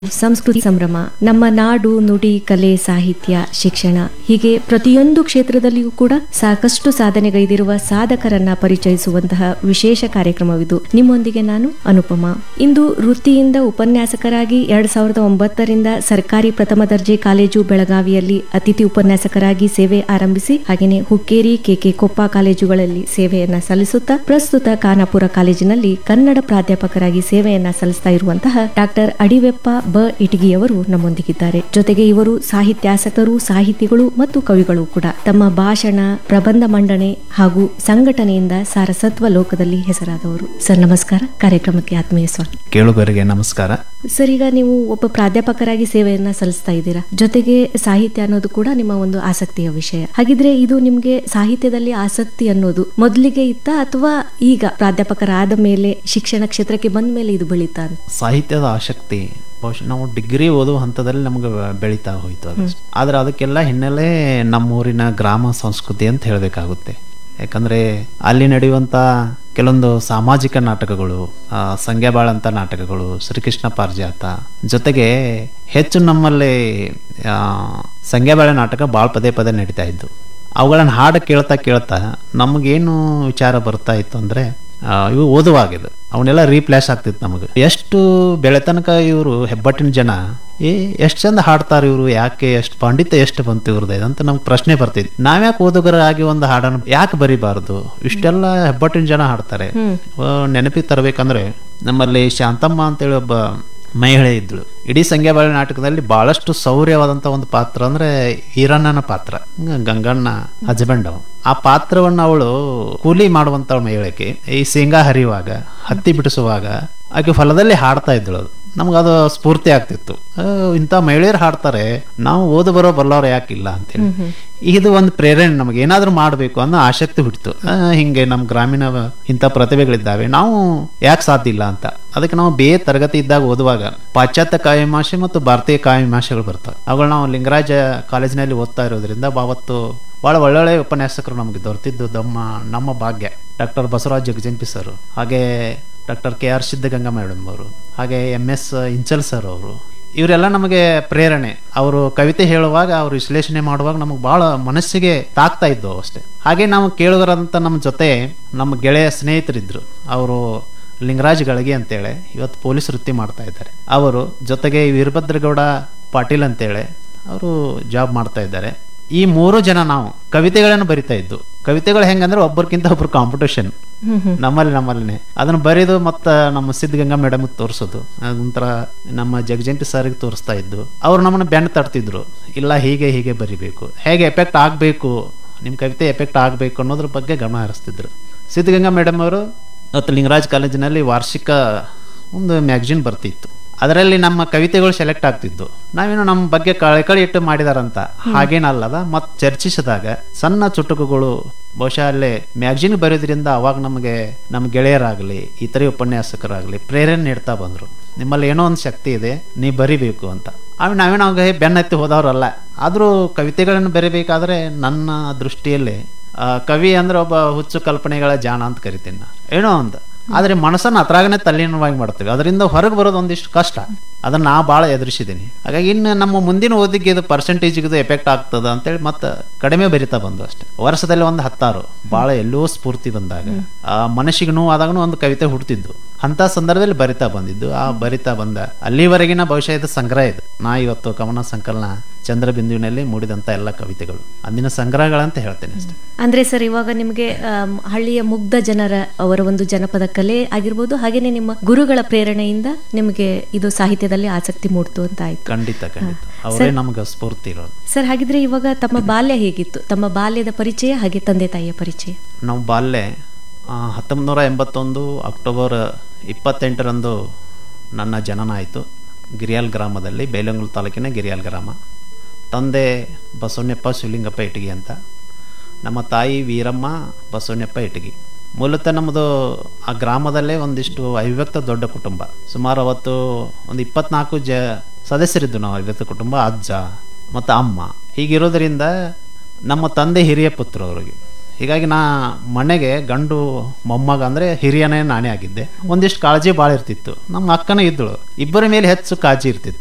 ಸಂಸ್ಕೃತಿ ಸಂಭ್ರಮ ನಮ್ಮ ನಾಡು ನುಡಿ ಕಲೆ ಸಾಹಿತ್ಯ ಶಿಕ್ಷಣ ಹೀಗೆ ಪ್ರತಿಯೊಂದು ಕ್ಷೇತ್ರದಲ್ಲಿಯೂ ಕೂಡ ಸಾಕಷ್ಟು ಸಾಧನೆಗೈದಿರುವ ಸಾಧಕರನ್ನ ಪರಿಚಯಿಸುವಂತಹ ವಿಶೇಷ ಕಾರ್ಯಕ್ರಮವಿದು ನಿಮ್ಮೊಂದಿಗೆ ನಾನು ಅನುಪಮ ಇಂದು ವೃತ್ತಿಯಿಂದ ಉಪನ್ಯಾಸಕರಾಗಿ ಎರಡ್ ಸಾವಿರದ ಒಂಬತ್ತರಿಂದ ಸರ್ಕಾರಿ ಪ್ರಥಮ ದರ್ಜೆ ಕಾಲೇಜು ಬೆಳಗಾವಿಯಲ್ಲಿ ಅತಿಥಿ ಉಪನ್ಯಾಸಕರಾಗಿ ಸೇವೆ ಆರಂಭಿಸಿ ಹಾಗೆಯೇ ಹುಕ್ಕೇರಿ ಕೆಕೆ ಕೊಪ್ಪ ಕಾಲೇಜುಗಳಲ್ಲಿ ಸೇವೆಯನ್ನ ಸಲ್ಲಿಸುತ್ತಾ ಪ್ರಸ್ತುತ ಖಾನಾಪುರ ಕಾಲೇಜಿನಲ್ಲಿ ಕನ್ನಡ ಪ್ರಾಧ್ಯಾಪಕರಾಗಿ ಸೇವೆಯನ್ನ ಸಲ್ಲಿಸ್ತಾ ಇರುವಂತಹ ಡಾಕ್ಟರ್ ಅಡಿವೆಪ್ಪ ಬ ಇಟಗಿಯವರು ನಮ್ಮೊಂದಿಗಿದ್ದಾರೆ ಜೊತೆಗೆ ಇವರು ಸಾಹಿತ್ಯಾಸಕ್ತರು ಸಾಹಿತಿಗಳು ಮತ್ತು ಕವಿಗಳು ಕೂಡ ತಮ್ಮ ಭಾಷಣ ಪ್ರಬಂಧ ಮಂಡನೆ ಹಾಗೂ ಸಂಘಟನೆಯಿಂದ ಸಾರಸತ್ವ ಲೋಕದಲ್ಲಿ ಹೆಸರಾದವರು ಸರ್ ನಮಸ್ಕಾರ ಕಾರ್ಯಕ್ರಮಕ್ಕೆ ಆತ್ಮೀಯ ಸ್ವಾಗತ ಕೇಳುಗರಿಗೆ ನಮಸ್ಕಾರ ಸರ್ ಈಗ ನೀವು ಒಬ್ಬ ಪ್ರಾಧ್ಯಾಪಕರಾಗಿ ಸೇವೆಯನ್ನ ಸಲ್ಲಿಸ್ತಾ ಇದ್ದೀರಾ ಜೊತೆಗೆ ಸಾಹಿತ್ಯ ಅನ್ನೋದು ಕೂಡ ನಿಮ್ಮ ಒಂದು ಆಸಕ್ತಿಯ ವಿಷಯ ಹಾಗಿದ್ರೆ ಇದು ನಿಮ್ಗೆ ಸಾಹಿತ್ಯದಲ್ಲಿ ಆಸಕ್ತಿ ಅನ್ನೋದು ಮೊದಲಿಗೆ ಇತ್ತ ಅಥವಾ ಈಗ ಪ್ರಾಧ್ಯಾಪಕರಾದ ಮೇಲೆ ಶಿಕ್ಷಣ ಕ್ಷೇತ್ರಕ್ಕೆ ಬಂದ ಮೇಲೆ ಇದು ಬೆಳೀತಾ ಅಂತ ಸಾಹಿತ್ಯದ ಆಸಕ್ತಿ ಬಹುಶಃ ನಾವು ಡಿಗ್ರಿ ಓದುವ ಹಂತದಲ್ಲಿ ನಮಗೆ ಬೆಳೀತಾ ಹೋಯ್ತು ಅದಷ್ಟು ಆದರೆ ಅದಕ್ಕೆಲ್ಲ ಹಿನ್ನೆಲೆ ನಮ್ಮೂರಿನ ಗ್ರಾಮ ಸಂಸ್ಕೃತಿ ಅಂತ ಹೇಳಬೇಕಾಗುತ್ತೆ ಯಾಕಂದರೆ ಅಲ್ಲಿ ನಡೆಯುವಂಥ ಕೆಲವೊಂದು ಸಾಮಾಜಿಕ ನಾಟಕಗಳು ಆ, ಸಂಗ್ಯಾಬಾಳ ಅಂತ ನಾಟಕಗಳು ಶ್ರೀಕೃಷ್ಣ ಪಾರಿಜಾತ ಜೊತೆಗೆ ಹೆಚ್ಚು ನಮ್ಮಲ್ಲಿ ಆ, ಸಂಗ್ಯಾಬಾಳೆ ನಾಟಕ ಭಾಳ ಪದೇ ಪದೇ ನಡೀತಾ ಇದ್ದು ಅವುಗಳನ್ನ ಹಾಡು ಕೇಳ್ತಾ ಕೇಳ್ತಾ ನಮಗೇನು ವಿಚಾರ ಬರ್ತಾ ಇತ್ತು ಅಂದರೆ ಇವು ಓದುವಾಗಿದ್ದು ಅವನ್ನೆಲ್ಲ ರೀಪ್ಲೇಸ್ ಆಗ್ತಿತ್ತು ನಮಗೆ ಎಷ್ಟು ಬೆಳೆತನಕ ಇವರು ಹೆಬ್ಬಟ್ಟಿನ ಜನ ಏ ಎಷ್ಟು ಚಂದ ಹಾಡ್ತಾರೆ ಇವರು ಯಾಕೆ ಎಷ್ಟು ಪಂಡಿತ ಎಷ್ಟು ಬಂತು ಇವ್ರದ್ದು ಅಂತ ನಮ್ಗೆ ಪ್ರಶ್ನೆ ಬರ್ತಿತ್ತು ನಾವ್ಯಾಕೆ ಓದುಗರಾಗಿ ಒಂದು ಹಾಡನ್ನು ಯಾಕೆ ಬರಿಬಾರ್ದು ಇಷ್ಟೆಲ್ಲ ಹೆಬ್ಬಟ್ಟಿನ ಜನ ಹಾಡ್ತಾರೆ ಆ, ನೆನಪಿಗೆ ತರಬೇಕಂದ್ರೆ ನಮ್ಮಲ್ಲಿ ಶಾಂತಮ್ಮ ಅಂತೇಳಿ ಒಬ್ಬ ಮಹಿಳೆ ಇದ್ಳು ಇಡೀ ಸಂಖ್ಯಾಬಾಳೆ ನಾಟಕದಲ್ಲಿ ಬಹಳಷ್ಟು ಶೌರ್ಯವಾದಂತ ಒಂದು ಪಾತ್ರ ಅಂದ್ರೆ ಈರಣ್ಣನ ಪಾತ್ರ ಗ- ಗಂಗಣ್ಣ ಹಸ್ಬೆಂಡ್ ಅವ ಆ ಪಾತ್ರವನ್ನ ಅವಳು ಕೂಲಿ ಮಾಡುವಂತ ಮಹಿಳೆಗೆ ಈ ಶೇಂಗಾ ಹರಿಯುವಾಗ ಹತ್ತಿ ಬಿಡಿಸುವಾಗ ಆಕೆ ಹೊಲದಲ್ಲಿ ಹಾಡ್ತಾ ಇದ್ಳು ಅದು ನಮ್ಗದು ಸ್ಫೂರ್ತಿ ಆಗ್ತಿತ್ತು ಆ, ಇಂಥ ಮಹಿಳೆಯರು ಹಾಡ್ತಾರೆ ನಾವು ಓದು ಬರೋ ಬಲ್ಲವ್ರು ಯಾಕಿಲ್ಲ ಅಂತೇಳಿ ಇದು ಒಂದು ಪ್ರೇರಣೆ ನಮಗೆ ಏನಾದ್ರೂ ಮಾಡಬೇಕು ಅನ್ನೋ ಆಸಕ್ತಿ ಹುಟ್ಟಿತು ಆ, ಹಿಂಗೆ ನಮ್ಮ ಗ್ರಾಮೀಣ ಇಂಥ ಪ್ರತಿಭೆಗಳಿದ್ದಾವೆ ನಾವು ಯಾಕೆ ಸಾಧ್ಯ ಇಲ್ಲ ಅಂತ ಅದಕ್ಕೆ ನಾವು ಬೇ ತರಗತಿ ಇದ್ದಾಗ ಓದುವಾಗ ಪಾಶ್ಚಾತ್ಯ ಕಾವ್ಯಮಾಷೆ ಮತ್ತು ಭಾರತೀಯ ಕಾವ್ಯಮಾಷೆಗಳು ಬರ್ತವೆ ಅವುಗಳು ನಾವು ಲಿಂಗರಾಜ ಕಾಲೇಜಿನಲ್ಲಿ ಓದ್ತಾ ಇರೋದ್ರಿಂದ ಅವತ್ತು ಭಾಳ ಒಳ್ಳೊಳ್ಳೆ ಉಪನ್ಯಾಸಕರು ನಮಗೆ ದೊರೆತಿದ್ದು ನಮ್ಮ ನಮ್ಮ ಭಾಗ್ಯ ಡಾಕ್ಟರ್ ಬಸವರಾಜ್ ಜಗಜಂಪಿ ಸರ್ ಹಾಗೆ doctor K R Siddaganga madam ಅವರು ಹಾಗೆ ಎಮ್ ಎಸ್ ಇಂಚಲ್ ಸರ್ ಅವರು ಇವರೆಲ್ಲ ನಮಗೆ ಪ್ರೇರಣೆ ಅವರು ಕವಿತೆ ಹೇಳುವಾಗ ಅವ್ರು ವಿಶ್ಲೇಷಣೆ ಮಾಡುವಾಗ ನಮಗೆ ಬಹಳ ಮನಸ್ಸಿಗೆ ತಾಕ್ತಾ ಇದ್ದು ಅಷ್ಟೇ ಹಾಗೆ ನಾವು ಕೇಳುಗರಂತ ನಮ್ಮ ಜೊತೆ ನಮ್ಮ ಗೆಳೆಯ ಸ್ನೇಹಿತರಿದ್ರು ಅವರು ಲಿಂಗರಾಜ್ ಗಳಿಗೆ ಅಂತೇಳಿ ಇವತ್ತು ಪೊಲೀಸ್ ವೃತ್ತಿ ಮಾಡ್ತಾ ಇದ್ದಾರೆ ಅವರು ಜೊತೆಗೆ ವೀರಭದ್ರಗೌಡ ಪಾಟೀಲ್ ಅಂತೇಳಿ ಅವರು ಜಾಬ್ ಮಾಡ್ತಾ ಇದ್ದಾರೆ ಈ ಮೂರು ಜನ ನಾವು ಕವಿತೆಗಳನ್ನು ಬರಿತಾ ಇದ್ದು ಕವಿತೆಗಳು ಹೆಂಗಂದ್ರೆ ಒಬ್ಬರಿಗಿಂತ ಒಬ್ರು ಕಾಂಪಿಟೇಷನ್ ನಮ್ಮಲ್ಲಿ ನಮ್ಮಲ್ಲಿನೇ ಅದನ್ನ ಬರೆದು ಮತ್ತ ನಮ್ಮ ಸಿದ್ಧಗಂಗಾ ಮೇಡಮ್ ತೋರಿಸೋದು ಅದೊಂಥರ ನಮ್ಮ ಜಗಜಂಟಿ ಸರ್ಗೆ ತೋರಿಸ್ತಾ ಇದ್ದು ಅವ್ರು ನಮ್ಮನ್ನ ಬೆನ್ನು ತಡ್ತಿದ್ರು ಇಲ್ಲ ಹೀಗೆ ಹೀಗೆ ಬರಿಬೇಕು ಹೇಗೆ ಎಫೆಕ್ಟ್ ಆಗಬೇಕು ನಿಮ್ಮ ಕವಿತೆ ಎಫೆಕ್ಟ್ ಆಗಬೇಕು ಅನ್ನೋದ್ರ ಬಗ್ಗೆ ಗಮನ ಹರಿಸ್ತಿದ್ರು ಸಿದ್ಧಗಂಗಾ ಮೇಡಮ್ ಅವರು ಮತ್ತು ಲಿಂಗರಾಜ್ ಕಾಲೇಜಿನಲ್ಲಿ ವಾರ್ಷಿಕ ಒಂದು ಮ್ಯಾಗಝಿನ್ ಬರ್ತಿತ್ತು ಅದರಲ್ಲಿ ನಮ್ಮ ಕವಿತೆಗಳು ಸೆಲೆಕ್ಟ್ ಆಗ್ತಿದ್ದು ನಾವೇನು ನಮ್ಮ ಬಗ್ಗೆ ಕಳಕಳಿ ಇಟ್ಟು ಮಾಡಿದಾರಂತ ಹಾಗೇನಲ್ಲದ ಮತ್ತು ಚರ್ಚಿಸಿದಾಗ ಸಣ್ಣ ಚುಟುಕುಗಳು ಬಹುಶಃ ಅಲ್ಲೇ ಮ್ಯಾಗಝಿನ್ ಬರೆಯೋದ್ರಿಂದ ಅವಾಗ ನಮಗೆ ನಮ್ಮ ಗೆಳೆಯರಾಗಲಿ ಇತರೆ ಉಪನ್ಯಾಸಕರಾಗಲಿ ಪ್ರೇರಣೆ ನೀಡ್ತಾ ಬಂದರು ನಿಮ್ಮಲ್ಲಿ ಏನೋ ಒಂದು ಶಕ್ತಿ ಇದೆ ನೀವು ಬರಿಬೇಕು ಅಂತ ಆಮೇಲೆ ನಾವೇನು ಅವಾಗ ಬೆನ್ನತ್ತಿ ಹೋದವರಲ್ಲ ಆದರೂ ಕವಿತೆಗಳನ್ನು ಬರಿಬೇಕಾದ್ರೆ ನನ್ನ ದೃಷ್ಟಿಯಲ್ಲಿ ಆ, ಕವಿ ಅಂದ್ರೆ ಒಬ್ಬ ಹುಚ್ಚು ಕಲ್ಪನೆಗಳ ಜಾಣ ಅಂತ ಕರಿತೀನಿ ನಾನು ಏನೋ ಒಂದು ಆದ್ರೆ ಮನಸ್ಸನ್ನು ಅದ್ರಾಗನೆ ತಲ್ಲೀನವಾಗಿ ಮಾಡ್ತೇವೆ ಅದರಿಂದ ಹೊರಗೆ ಬರೋದು ಒಂದಿಷ್ಟು ಕಷ್ಟ ಅದನ್ನ ನಾ ಭಾಳ ಎದುರಿಸಿದ್ದೀನಿ ಹಾಗಾಗಿ ಇನ್ನು ನಮ್ಮ ಮುಂದಿನ ಓದಿಗೆ ಇದು ಪರ್ಸೆಂಟೇಜ್ಗೆ ಇದು ಎಫೆಕ್ಟ್ ಆಗ್ತದ ಅಂತೇಳಿ ಮತ್ತೆ ಕಡಿಮೆ ಬರಿತಾ ಬಂದು ಅಷ್ಟೇ ವರ್ಷದಲ್ಲಿ ಒಂದು ಹತ್ತಾರು ಭಾಳ ಎಲ್ಲೋ ಸ್ಫೂರ್ತಿ ಬಂದಾಗ ಆ ಮನಸ್ಸಿಗೆ ನೋವು ಆದಾಗನು ಒಂದು ಕವಿತೆ ಹುಡ್ತಿದ್ದು ಅಂತ ಸಂದರ್ಭದಲ್ಲಿ ಬರಿತಾ ಬಂದಿದ್ದು ಆ ಬರಿತಾ ಬಂದ ಅಲ್ಲಿವರೆಗಿನ ಬಹುಶಃ ಇದು ಸಂಗ್ರಹ ಇದು ನಾ ಇವತ್ತು ಕವನ ಸಂಕಲನ ಚಂದ್ರಬಿಂದುವಿನಲ್ಲಿ ಮೂಡಿದಂತ ಎಲ್ಲ ಕವಿತೆಗಳು ಅಂದಿನ ಸಂಗ್ರಹಗಳಂತ ಹೇಳ್ತೇನೆ ಅಷ್ಟೇ ಅಂದ್ರೆ ಸರ್ ಇವಾಗ ನಿಮಗೆ ಆಮ್, ಹಳ್ಳಿಯ ಮುಗ್ಧ ಜನರ ಅವರ ಒಂದು ಜನಪದ ಕಲೆ ಆಗಿರ್ಬೋದು ಹಾಗೇನೆ ನಿಮ್ಮ ಗುರುಗಳ ಪ್ರೇರಣೆಯಿಂದ ನಿಮಗೆ ಇದು ಸಾಹಿತ್ಯದಲ್ಲಿ ಆಸಕ್ತಿ ಮೂಡ್ತು ಅಂತ ಆಯ್ತು ಖಂಡಿತ ಖಂಡಿತ ಅವರೇ ನಮ್ಗೆ ಸ್ಫೂರ್ತಿ ಇರೋದು ಸರ್ ಹಾಗಿದ್ರೆ ಇವಾಗ ತಮ್ಮ ಬಾಲ್ಯ ಹೇಗಿತ್ತು ತಮ್ಮ ಬಾಲ್ಯದ ಪರಿಚಯ ಹಾಗೆ ತಂದೆ ತಾಯಿಯ ಪರಿಚಯ ನಾವು ಬಾಲ್ಯ ಹತ್ತೊಂಬತ್ತು ನೂರ ಎಂಬತ್ತೊಂದು ಅಕ್ಟೋಬರ್ ಇಪ್ಪತ್ತೆಂಟರಂದು ನನ್ನ ಜನನ ಆಯಿತು ಗಿರಿಯಾಲ್ ಗ್ರಾಮದಲ್ಲಿ ಬೇಲಂಗುಲ್ ತಾಲೂಕಿನ ಗಿರಿಯಾಲ್ ಗ್ರಾಮ ತಂದೆ ಬಸವಣ್ಣಪ್ಪ ಶಿವಲಿಂಗಪ್ಪ ಇಟಗಿ ಅಂತ ನಮ್ಮ ತಾಯಿ ವೀರಮ್ಮ ಬಸವಣ್ಣಪ್ಪ ಇಟಗಿ ಮೂಲತಃ ನಮ್ಮದು ಆ ಗ್ರಾಮದಲ್ಲೇ ಒಂದಿಷ್ಟು ಅವಿವ್ಯಕ್ತ ದೊಡ್ಡ ಕುಟುಂಬ ಸುಮಾರು ಅವತ್ತು ಒಂದು ಇಪ್ಪತ್ನಾಲ್ಕು ಜ ಸದಸ್ಯರಿದ್ದು ನಾವು ಅವಿವ್ಯಕ್ತ ಕುಟುಂಬ ಅಜ್ಜ ಮತ್ತು ಅಮ್ಮ ಹೀಗಿರೋದ್ರಿಂದ ನಮ್ಮ ತಂದೆ ಹಿರಿಯ ಪುತ್ರ ಅವರಿಗೆ ಹೀಗಾಗಿ ನಾ ಮನೆಗೆ ಗಂಡು ಮೊಮ್ಮಗ ಅಂದ್ರೆ ಹಿರಿಯನೇ ನಾನೇ ಆಗಿದ್ದೆ ಒಂದಿಷ್ಟು ಕಾಳಜಿ ಭಾಳ ಇರ್ತಿತ್ತು ನಮ್ಮ ಅಕ್ಕನೂ ಇದ್ದಳು ಇಬ್ಬರ ಮೇಲೆ ಹೆಚ್ಚು ಕಾಳಜಿ ಇರ್ತಿತ್ತು